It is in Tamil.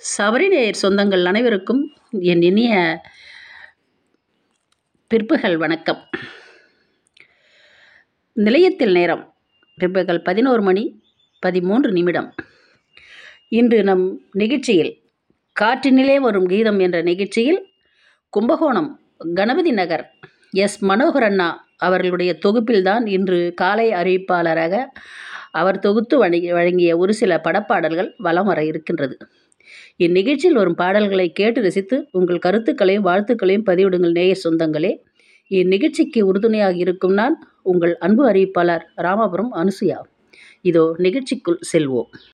சபரிநேயர் சொந்தங்கள் அனைவருக்கும் என் இனிய பிற்பகல் வணக்கம் நிலையத்தில் நேரம் பிற்பகல் பதினோரு மணி பதிமூன்று நிமிடம் இன்று நம் நிகழ்ச்சியில் காற்றினிலே வரும் கீதம் என்ற நிகழ்ச்சியில் கும்பகோணம் கணபதி நகர் எஸ் மனோகர் அண்ணா அவர்களுடைய தொகுப்பில்தான் இன்று காலை அறிவிப்பாளராக அவர் தொகுத்து வழங்கி வழங்கிய ஒரு சில படப்பாடல்கள் வலம் வர இருக்கின்றது இந்நிகழ்ச்சியில் வரும் பாடல்களை கேட்டு ரசித்து உங்கள் கருத்துக்களையும் வாழ்த்துக்களையும் பதிவிடுங்கள் நேயர் சொந்தங்களே இந்நிகழ்ச்சிக்கு உறுதுணையாக இருக்கும் நான் உங்கள் அன்பு அறிவிப்பாளர் ராமபுரம் அனுசுயா இதோ நிகழ்ச்சிக்குள் செல்வோம்